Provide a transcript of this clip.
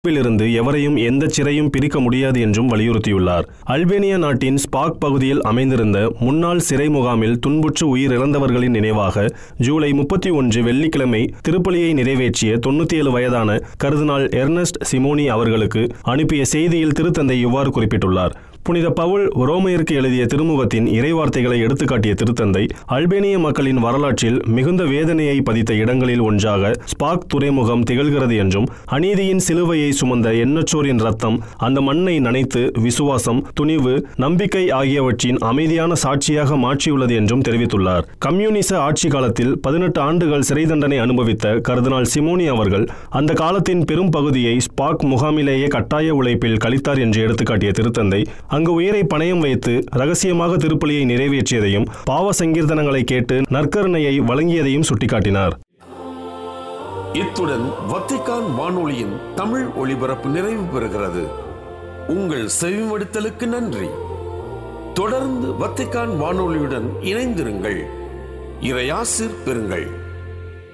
இருந்து எவரையும் எந்த சிறையும் பிரிக்க முடியாது என்றும் வலியுறுத்தியுள்ளார் அல்பேனியா நாட்டின் ஸ்பாக் பகுதியில் அமைந்திருந்த முன்னாள் சிறை முகாமில் துன்புற்று உயிரிழந்தவர்களின் நினைவாக ஜூலை முப்பத்தி ஒன்று வெள்ளிக்கிழமை திருப்பலியை நிறைவேற்றிய தொண்ணூத்தி ஏழு வயதான கருதினால் எர்னஸ்ட் சிமோனி அவர்களுக்கு அனுப்பிய செய்தியில் திருத்தந்தை இவ்வாறு குறிப்பிட்டுள்ளார் புனித பவுல் ரோமையருக்கு எழுதிய திருமுகத்தின் இறைவார்த்தைகளை எடுத்துக்காட்டிய திருத்தந்தை அல்பேனிய மக்களின் வரலாற்றில் மிகுந்த வேதனையை பதித்த இடங்களில் ஒன்றாக ஸ்பாக் துறைமுகம் திகழ்கிறது என்றும் அநீதியின் சிலுவையை சுமந்த எண்ணற்றோரின் ரத்தம் அந்த மண்ணை நனைத்து விசுவாசம் துணிவு நம்பிக்கை ஆகியவற்றின் அமைதியான சாட்சியாக மாற்றியுள்ளது என்றும் தெரிவித்துள்ளார் கம்யூனிச ஆட்சி காலத்தில் பதினெட்டு ஆண்டுகள் சிறை தண்டனை அனுபவித்த கர்தினால் சிமோனி அவர்கள் அந்த காலத்தின் பெரும் பகுதியை ஸ்பாக் முகாமிலேயே கட்டாய உழைப்பில் கழித்தார் என்று எடுத்துக்காட்டிய திருத்தந்தை அங்கு உயிரை பணயம் வைத்து ரகசியமாக திருப்பலியை நிறைவேற்றியதையும் பாவ சங்கீர்த்தனங்களை கேட்டு நற்கருணையை வழங்கியதையும் சுட்டிக்காட்டினார் இத்துடன் வத்திக்கான் வானொலியின் தமிழ் ஒளிபரப்பு நிறைவு பெறுகிறது உங்கள் செவிமடுத்தலுக்கு நன்றி தொடர்ந்து வத்திக்கான் வானொலியுடன் இணைந்திருங்கள் இறையாசிர் பெறுங்கள்